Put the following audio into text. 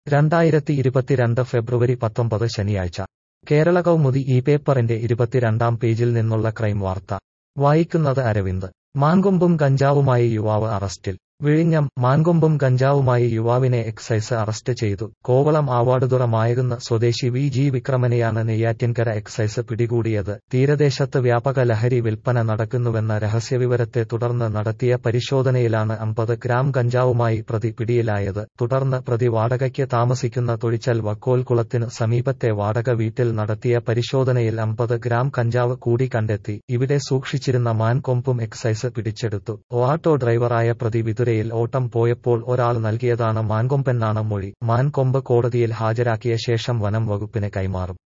രണ്ടായിരത്തി ഇരുപത്തിരണ്ട് ഫെബ്രുവരി പത്തൊമ്പത് ശനിയാഴ്ച കേരള കൗമുദി ഈ പേപ്പറിന്റെ ഇരുപത്തിരണ്ടാം പേജിൽ നിന്നുള്ള ക്രൈം വാർത്ത വായിക്കുന്നത് അരവിന്ദ് മാൻകൊമ്പും കഞ്ചാവുമായി യുവാവ് അറസ്റ്റിൽ വിഴിഞ്ഞം മാൻകൊമ്പും കഞ്ചാവുമായി യുവാവിനെ എക്സൈസ് അറസ്റ്റ് ചെയ്തു കോവളം ആവാടുതുറ മായകുന്ന സ്വദേശി വി ജി വിക്രമനെയാണ് നെയ്യാറ്റിൻകര എക്സൈസ് പിടികൂടിയത് തീരദേശത്ത് വ്യാപക ലഹരി വിൽപ്പന നടക്കുന്നുവെന്ന രഹസ്യവിവരത്തെ തുടർന്ന് നടത്തിയ പരിശോധനയിലാണ് അമ്പത് ഗ്രാം കഞ്ചാവുമായി പ്രതി പിടിയിലായത് തുടർന്ന് പ്രതി വാടകയ്ക്ക് താമസിക്കുന്ന തൊഴിച്ചൽ വക്കോൽ കുളത്തിനു സമീപത്തെ വാടക വീട്ടിൽ നടത്തിയ പരിശോധനയിൽ അമ്പത് ഗ്രാം കഞ്ചാവ് കൂടി കണ്ടെത്തി ഇവിടെ സൂക്ഷിച്ചിരുന്ന മാൻകൊമ്പും എക്സൈസ് പിടിച്ചെടുത്തു ഓട്ടോ ഡ്രൈവറായ പ്രതി വിതുരയിൽ ഓട്ടം പോയപ്പോൾ ഒരാൾ നൽകിയതാണ് മാൻകൊമ്പെന്നാണ് മൊഴി മാൻകൊമ്പ് കോടതിയിൽ ഹാജരാക്കിയ ശേഷം വനം വകുപ്പിന് കൈമാറും